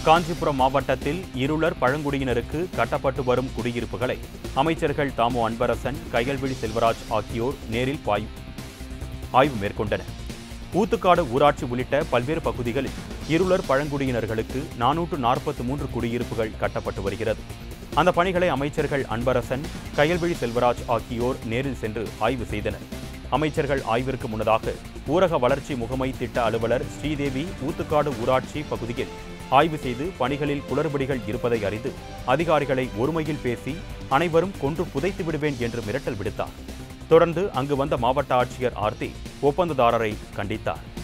காஞ்சிபுரம் மாவட்டத்தில் இருளர் பழங்குடியினருக்கு கட்டப்பட்டு வரும் குடியிருப்புகளை அமைச்சர்கள் தாமு அன்பரசன் கயல்விழி செல்வராஜ் ஆகியோர் நேரில் பாய் ஆய்வு மேற்கொண்டனர் ஊத்துக்காடு ஊராட்சி உள்ளிட்ட பல்வேறு பகுதிகளில் இருளர் பழங்குடியினர்களுக்கு நானூற்று நாற்பத்தி மூன்று குடியிருப்புகள் கட்டப்பட்டு வருகிறது அந்த பணிகளை அமைச்சர்கள் அன்பரசன் கயல்விழி செல்வராஜ் ஆகியோர் நேரில் சென்று ஆய்வு செய்தனர் அமைச்சர்கள் ஆய்விற்கு முன்னதாக ஊரக வளர்ச்சி முகமை திட்ட அலுவலர் ஸ்ரீதேவி ஊத்துக்காடு ஊராட்சி பகுதியில் ஆய்வு செய்து பணிகளில் குளறுபடிகள் இருப்பதை அறிந்து அதிகாரிகளை ஒருமையில் பேசி அனைவரும் கொன்று புதைத்து விடுவேன் என்று மிரட்டல் விடுத்தார் தொடர்ந்து அங்கு வந்த மாவட்ட ஆட்சியர் ஆர்த்தி ஒப்பந்ததாரரை கண்டித்தார்